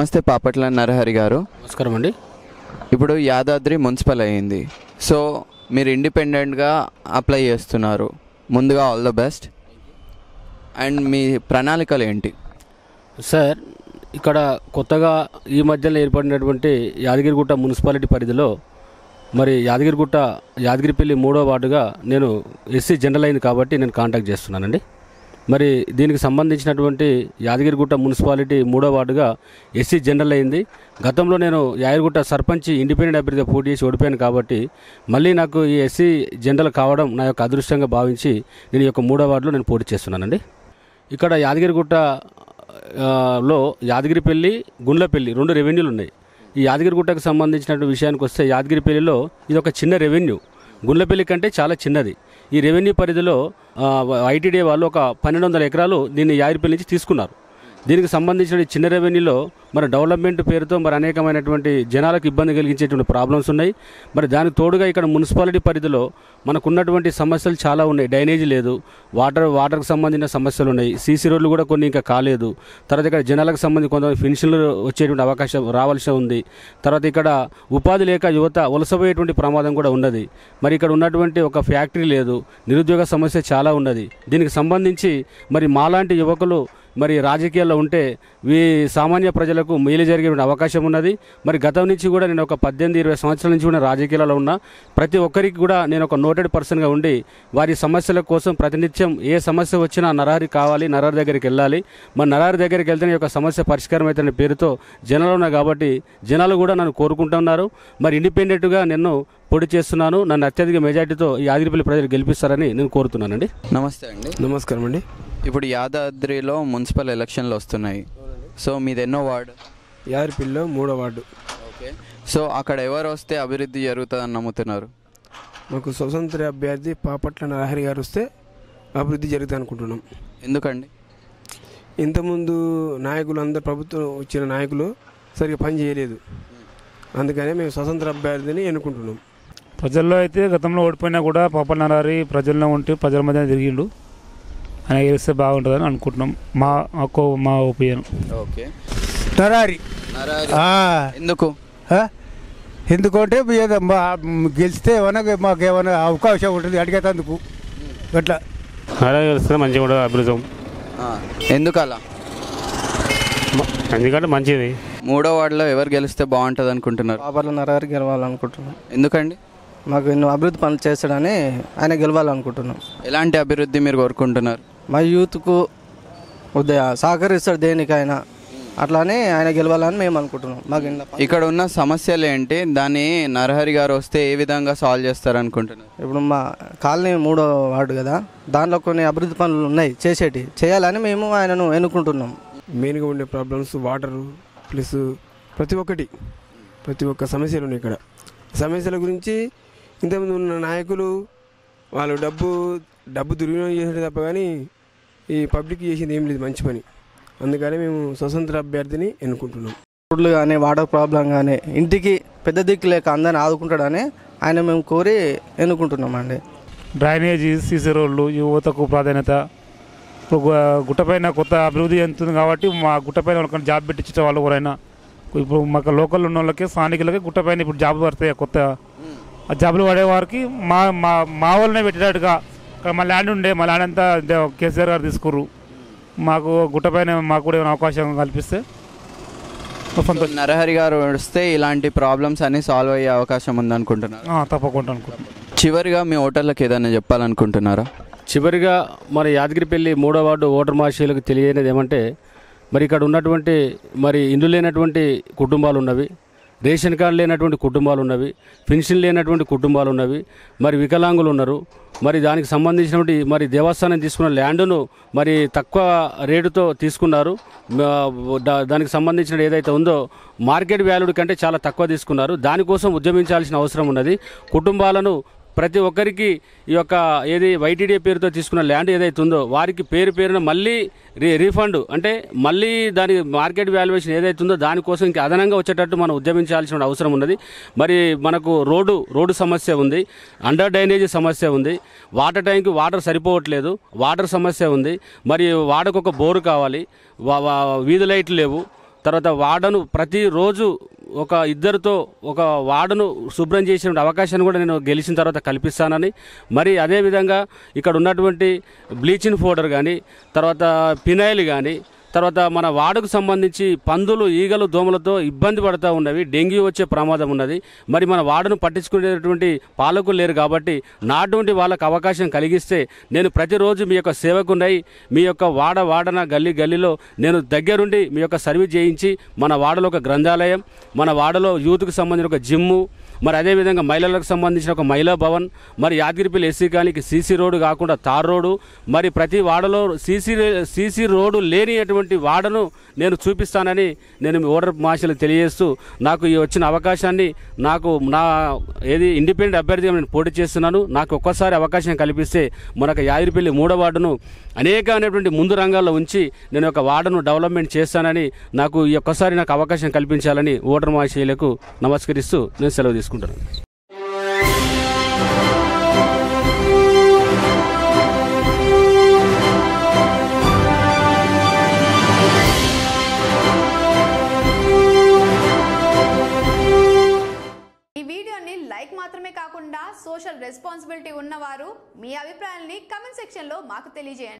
నమస్తే పాపట్ల నరహరి గారు నమస్కారం అండి ఇప్పుడు యాదాద్రి మున్సిపల్ అయ్యింది సో మీరు ఇండిపెండెంట్గా అప్లై చేస్తున్నారు ముందుగా ఆల్ ద బెస్ట్ అండ్ మీ ప్రణాళికలు ఏంటి సార్ ఇక్కడ కొత్తగా ఈ మధ్యలో ఏర్పడినటువంటి యాదగిరిగుట్ట మున్సిపాలిటీ పరిధిలో మరి యాదగిరిగుట్ట యాదగిరిపల్లి మూడో వార్డుగా నేను ఎస్సీ జనరల్ అయింది కాబట్టి నేను కాంటాక్ట్ చేస్తున్నానండి మరి దీనికి సంబంధించినటువంటి యాదగిరిగుట్ట మున్సిపాలిటీ మూడో వార్డుగా ఎస్సీ జనరల్ అయింది గతంలో నేను యాదగిరిగుట్ట సర్పంచ్ ఇండిపెండెంట్ అభ్యర్థిగా పోటీ చేసి ఓడిపోయాను కాబట్టి మళ్ళీ నాకు ఈ ఎస్సీ జనరల్ కావడం నా యొక్క అదృష్టంగా భావించి నేను ఈ యొక్క మూడో వార్డులో నేను పోటీ చేస్తున్నానండి ఇక్కడ యాదగిరిగుట్ట ఆ, లో యాదగిరిపల్లి గుండ్లపల్లి రెండు రెవెన్యూలు ఉన్నాయి ఈ యాదగిరిగుట్టకు సంబంధించిన విషయానికి వస్తే యాదగిరిపల్లిలో ఇది ఒక చిన్న రెవెన్యూ గుండ్లపల్లి కంటే చాలా చిన్నది ఈ రెవెన్యూ పరిధిలో ఐటీడీ వాళ్ళు ఒక పన్నెండు వందల ఎకరాలు దీన్ని యాదగిరిపల్లి నుంచి తీసుకున్నారు దీనికి సంబంధించిన ఈ చిన్న రెవెన్యూలో మరి డెవలప్మెంట్ పేరుతో మరి అనేకమైనటువంటి జనాలకు ఇబ్బంది కలిగించేటువంటి ప్రాబ్లమ్స్ ఉన్నాయి మరి దానికి తోడుగా ఇక్కడ మున్సిపాలిటీ పరిధిలో మనకున్నటువంటి సమస్యలు చాలా ఉన్నాయి డ్రైనేజీ లేదు వాటర్ వాటర్కి సంబంధించిన సమస్యలు ఉన్నాయి సీసీ రోడ్లు కూడా కొన్ని ఇంకా కాలేదు తర్వాత ఇక్కడ జనాలకు సంబంధించి కొంత పెన్షన్లు వచ్చేటువంటి అవకాశం రావాల్సి ఉంది తర్వాత ఇక్కడ ఉపాధి లేక యువత వలసపోయేటువంటి ప్రమాదం కూడా ఉన్నది మరి ఇక్కడ ఉన్నటువంటి ఒక ఫ్యాక్టరీ లేదు నిరుద్యోగ సమస్య చాలా ఉన్నది దీనికి సంబంధించి మరి మాలాంటి యువకులు మరి రాజకీయాల్లో ఉంటే వీ సామాన్య ప్రజలకు మేలు జరిగే అవకాశం ఉన్నది మరి గతం నుంచి కూడా నేను ఒక పద్దెనిమిది ఇరవై సంవత్సరాల నుంచి కూడా రాజకీయాలలో ఉన్నా ప్రతి ఒక్కరికి కూడా నేను ఒక నోటెడ్ పర్సన్గా ఉండి వారి సమస్యల కోసం ప్రతినిత్యం ఏ సమస్య వచ్చినా నరహరి కావాలి నరహరి దగ్గరికి వెళ్ళాలి మరి నరహరి దగ్గరికి వెళ్తే ఈ యొక్క సమస్య పరిష్కారం అవుతున్న పేరుతో జనాలు ఉన్నా కాబట్టి జనాలు కూడా నన్ను కోరుకుంటున్నారు మరి ఇండిపెండెంట్గా నేను పొడి చేస్తున్నాను నన్ను అత్యధిక మెజార్టీతో ఈ ఆదిరిపల్లి ప్రజలు గెలిపిస్తారని నేను కోరుతున్నానండి నమస్తే అండి నమస్కారం అండి ఇప్పుడు యాదాద్రిలో మున్సిపల్ ఎలక్షన్లు వస్తున్నాయి సో మీది ఎన్నో వార్డు యాదరిపల్లిలో మూడో వార్డు ఓకే సో అక్కడ ఎవరు వస్తే అభివృద్ధి జరుగుతుందని నమ్ముతున్నారు మాకు స్వతంత్ర అభ్యర్థి పాపట్ల నరహరి గారు వస్తే అభివృద్ధి జరుగుతుంది అనుకుంటున్నాం ఎందుకండి ఇంతకుముందు నాయకులు అందరు ప్రభుత్వం వచ్చిన నాయకులు సరిగ్గా పని చేయలేదు అందుకనే మేము స్వతంత్ర అభ్యర్థిని ఎన్నుకుంటున్నాం ప్రజల్లో అయితే గతంలో ఓడిపోయినా కూడా పాప నరారి ప్రజల్లో ఉంటే ప్రజల మధ్య తిరిగిండు ఆయన గెలిస్తే బాగుంటుందని అనుకుంటున్నాం మా మాకు మా ఒపీనియన్ ఓకే నరారి నరహరి ఆ, ఎందుకు ఆ? ఎందుకంటే ఏదో మా గెలిస్తే ఏమైనా మాకు ఏమైనా అవకాశం ఉంటుంది అడిగేటందుకు అట్లా అలా గెలిస్తే మంచిగా కూడా అభివృద్ధి ఆ, ఎందుకు అలా మ- ఎందుకంటే మంచిది మూడో వార్డులో ఎవరు గెలిస్తే బాగుంటుంది అనుకుంటున్నారు బాబర్ల నరహరి గెలవాలనుకుంటున్నాం ఎందుకండి మాకు ఎన్నో అభివృద్ధి పనులు చేస్తాడని ఆయన గెలవాలనుకుంటున్నాం ఎలాంటి అభివృద్ధి మీరు కోరుకుంటున్నారు మా యూత్కు ఉదయ సహకరిస్తాడు దేనికైనా అట్లానే ఆయన గెలవాలని మేము అనుకుంటున్నాం మాకు ఎన్నో పనులు- ఇక్కడ ఉన్న సమస్యలు ఏంటి దాన్ని నరహరి గారు వస్తే ఏ విధంగా సాల్వ్ చేస్తారు అనుకుంటున్నారు ఇప్పుడు మా కాలనీ మూడో వార్డు కదా దాంట్లో కొన్ని అభివృద్ధి పనులు ఉన్నాయి చేసేటి చేయాలని మేము ఆయనను ఎన్నుకుంటున్నాం మెయిన్గా ఉండే ప్రాబ్లమ్స్ వాటర్ ప్లస్ ప్రతి ఒక్కటి ప్రతి ఒక్క సమస్యలు ఉన్నాయి ఇక్కడ సమస్యల గురించి ఇంతకుముందు ఉన్న నాయకులు వాళ్ళు డబ్బు డబ్బు దుర్వినియోగం చేసేది తప్ప కానీ ఈ పబ్లిక్ చేసింది ఏం లేదు మంచి పని అందుకని మేము స్వతంత్ర అభ్యర్థిని ఎన్నుకుంటున్నాం రోడ్లు కానీ వాటర్ ప్రాబ్లం కానీ ఇంటికి పెద్ద దిక్కు లేక అందరిని ఆదుకుంటాడని ఆయన మేము కోరి ఎన్నుకుంటున్నాం అండి డ్రైనేజీ సీసీ రోడ్లు యువతకు ప్రాధాన్యత ఇప్పుడు గు- గుట్టపైన కొత్త అభివృద్ధి చెందుతుంది కాబట్టి మా గుట్టపైన వాళ్ళకి జాబ్ పెట్టించే వాళ్ళు ఎవరైనా ఇప్పుడు మాకు లోకల్ ఉన్న వాళ్ళకి స్థానికులకి గుట్టపైన ఇప్పుడు జాబ్ పడతాయి కొత్త ఆ జాబులు పడే వారికి మా మా మా వాళ్ళనే పెట్టేటట్టుగా ఇక్కడ మా ల్యాండ్ ఉండే మా ల్యాండ్ అంతా ఇదే కేసీఆర్ గారు తీసుకుర్రు మాకు గుట్టపైన మాకు కూడా ఏమైనా అవకాశం కల్పిస్తే సంతోషం నరహరి గారు వస్తే ఇలాంటి ప్రాబ్లమ్స్ అన్ని సాల్వ్ అయ్యే అవకాశం ఉందనుకుంటున్నారు ఆ, తప్పకుండా అనుకుంటున్నాను చివరిగా మీ ఓటర్లకు ఏదైనా చెప్పాలనుకుంటున్నారా చివరిగా మరి యాదగిరిపల్లి మూడో వార్డు ఓటర్ మహాశయులకు తెలియనిది ఏమంటే మరి ఇక్కడ ఉన్నటువంటి మరి ఇండ్లు లేనటువంటి కుటుంబాలు ఉన్నవి రేషన్ కార్డు లేనటువంటి కుటుంబాలు ఉన్నవి పెన్షన్ లేనటువంటి కుటుంబాలు ఉన్నవి మరి వికలాంగులు ఉన్నారు మరి దానికి సంబంధించినటువంటి మరి దేవస్థానం తీసుకున్న ల్యాండ్ను మరి తక్కువ రేటుతో తీసుకున్నారు మ- దా- దానికి సంబంధించిన ఏదైతే ఉందో మార్కెట్ వాల్యూ కంటే చాలా తక్కువ తీసుకున్నారు దానికోసం ఉద్యమించాల్సిన అవసరం ఉన్నది కుటుంబాలను ప్రతి ఒక్కరికి ఈ యొక్క ఏది వైటీడీ పేరుతో తీసుకున్న ల్యాండ్ ఏదైతే ఉందో వారికి పేరు పేరున మళ్ళీ రీ రీఫండ్ అంటే మళ్ళీ దాని మార్కెట్ వాల్యుయేషన్ ఏదైతే ఉందో దానికోసం ఇంకా అదనంగా వచ్చేటట్టు మనం ఉద్యమించాల్సిన అవసరం ఉన్నది మరి మనకు రోడ్డు రోడ్డు సమస్య ఉంది అండర్ డ్రైనేజీ సమస్య ఉంది వాటర్ ట్యాంక్ వాటర్ సరిపోవట్లేదు వాటర్ సమస్య ఉంది మరి వాడకు ఒక బోరు కావాలి వా- వా- వీధి లైట్లు లేవు తర్వాత వార్డను ప్రతిరోజు ఒక ఇద్దరితో ఒక వార్డును శుభ్రం చేసిన అవకాశాన్ని కూడా నేను గెలిచిన తర్వాత కల్పిస్తానని మరి అదేవిధంగా ఇక్కడ ఉన్నటువంటి బ్లీచింగ్ పౌడర్ కానీ తర్వాత పినాయిల్ కానీ తర్వాత మన వార్డుకు సంబంధించి పందులు ఈగలు దోమలతో ఇబ్బంది పడుతూ ఉన్నవి డెంగ్యూ వచ్చే ప్రమాదం ఉన్నది మరి మన వార్డును పట్టించుకునేటువంటి పాలకులు లేరు కాబట్టి నాటువంటి వాళ్ళకు అవకాశం కలిగిస్తే నేను ప్రతిరోజు మీ యొక్క సేవకునై మీ యొక్క వాడ వాడన గల్లీ గల్లీలో నేను దగ్గరుండి మీ యొక్క సర్వీస్ చేయించి మన వాడలో ఒక గ్రంథాలయం మన వాడలో యూత్కు సంబంధించిన ఒక జిమ్ము మరి అదేవిధంగా మహిళలకు సంబంధించిన ఒక మహిళా భవన్ మరి యాదగిరిపల్లి ఎస్సీ కాలనీకి సీసీ రోడ్డు కాకుండా తార్ రోడ్డు మరి ప్రతి వాడలో సీసీ సీసీ రోడ్డు లేనిటువంటి వాడను నేను చూపిస్తానని నేను మీ ఓటర్ మాషలు తెలియజేస్తూ నాకు ఈ వచ్చిన అవకాశాన్ని నాకు నా ఏది ఇండిపెండెంట్ అభ్యర్థిగా నేను పోటీ చేస్తున్నాను నాకు ఒక్కసారి అవకాశం కల్పిస్తే మనకు యాదిరిపల్లి మూడో వార్డును అనేకమైనటువంటి ముందు రంగాల్లో ఉంచి నేను ఒక వార్డును డెవలప్మెంట్ చేస్తానని నాకు ఈ ఒక్కసారి నాకు అవకాశం కల్పించాలని ఓటర్ మహాశయులకు నమస్కరిస్తూ నేను సెలవు తీసుకుంటాను ఈ వీడియోని లైక్ మాత్రమే కాకుండా సోషల్ రెస్పాన్సిబిలిటీ ఉన్నవారు మీ అభిప్రాయాల్ని కమెంట్ సెక్షన్లో మాకు తెలియజేయండి